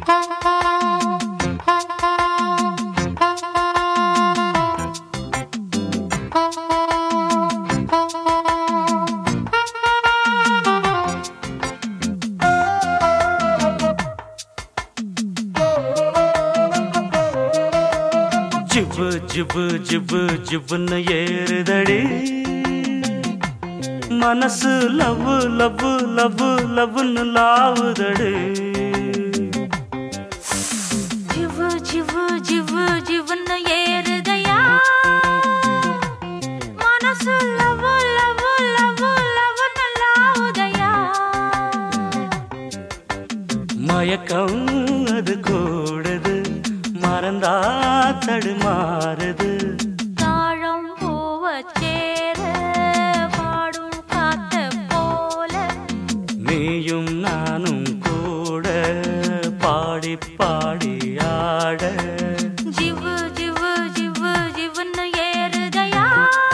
ஜிவு ஜிவு ஜிவு ஜிவுன்னு ஏறுதடி மனசு love love love லவ்னு லாவுதடி ஜிவு ஜிவு ஜிவு ஜிவுன்னு ஏறுதையா மனசு லவ் லவ் லவ் லவ்னு லாவுதையா மயக்கம் அது கூடுது மறந்தா தடுமாறுது தாழம் பூவச் சேர பாடும் காத்த போல நீயும் நானும் கூட பாடி பாடி ஆட ஜிவு ஜிவு ஜிவு ஜிவுன்னு ஏறுதையா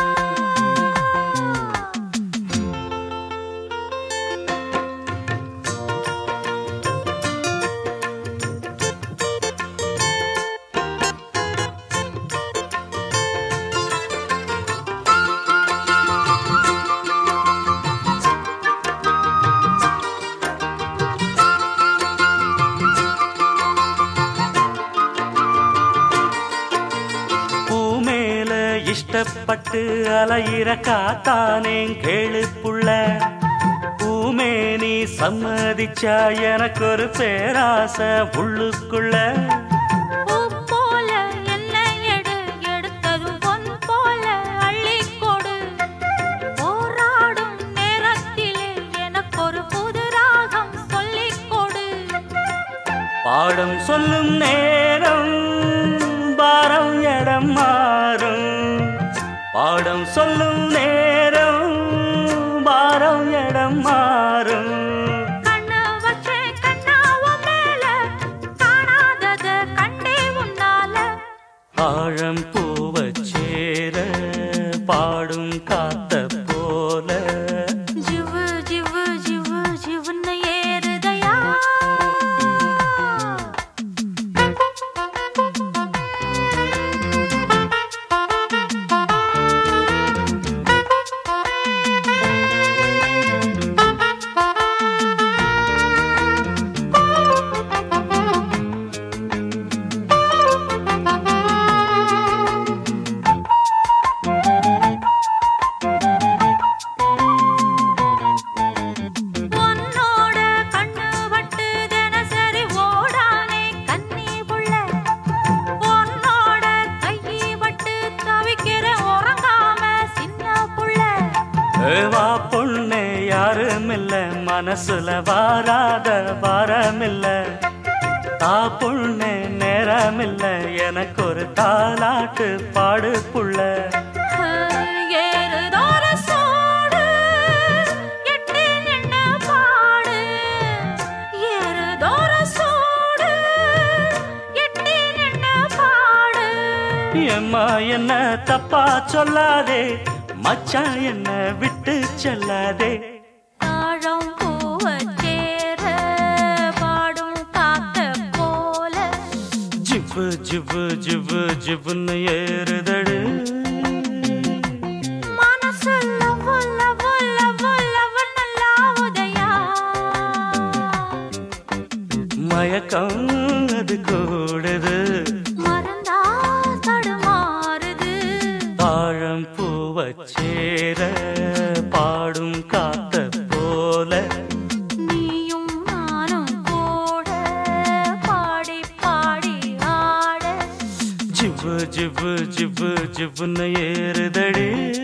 பூ மேல இஷ்டப்பட்டு அலையிற காத்தானே கேளு புள்ள பூமேனி சம்மதிச்சா எனக்கு ஒரு பேராசை உள்ளுக்குள்ள பூ போல என்னை எடு எடுத்ததும் பொன் போல அள்ளிக் கொடு போராடும் நேரத்திலே எனக்கொரு புது ராகம் சொல்லிக் கொடு பாடம் சொல்லும் நேரம் பாரம் இடம் மாறும் பாடம் சொல்லும் நேரம் பாரம் இடம் மாறும் கண்ணு வச்சே கண்ணாவும் மேல காணாதத கண்டே உன்னால ஆழம் பூவச் சேர பாடும் காத்த போல ஜிவு ஜிவு ஜிவு ஜிவுன்னு ஏறுதையா உன்னோட கண்ணு பட்டு தினசரி ஓடானே கன்னி புள்ள உன்னோட கையி பட்டு தவிக்கிற உறங்காம சின்ன புள்ள வா பொண்ணு யாருமில்ல மனசுல வாராத வாரமில்ல தா பொண்ணு நேரமில்ல எனக்கு ஒரு தாலாட்டு பாடு புள்ள ஏறுதோர சோடு எட்டி நின்னு பாடு ஏறுதோர சோடு எட்டி நின்னு பாடு எம்மா என்ன தப்பா சொல்லாதே மச்சான் என்ன விட்டு செல்லாதே தாழம் பூவச் சேர பாடும் காத்த போல ஜிவ்வு ஜிவ்வு ஜிவ்வு ஜிவ்வுன்னு ஏறுதடு மனசு லவ் லவ் லவ் லவ்னு லாவுதையா மயக்கம் அது கூடுது மறந்தா தடுமாறுது தாழம் பூவச் சேர பாடும் காத்த போல நீயும் நானும் கூட பாடி பாடி ஆட ஜிவ்வு ஜிவ்வு ஜிவ்வு ஜிவ்வுன்னு ஏறுதடி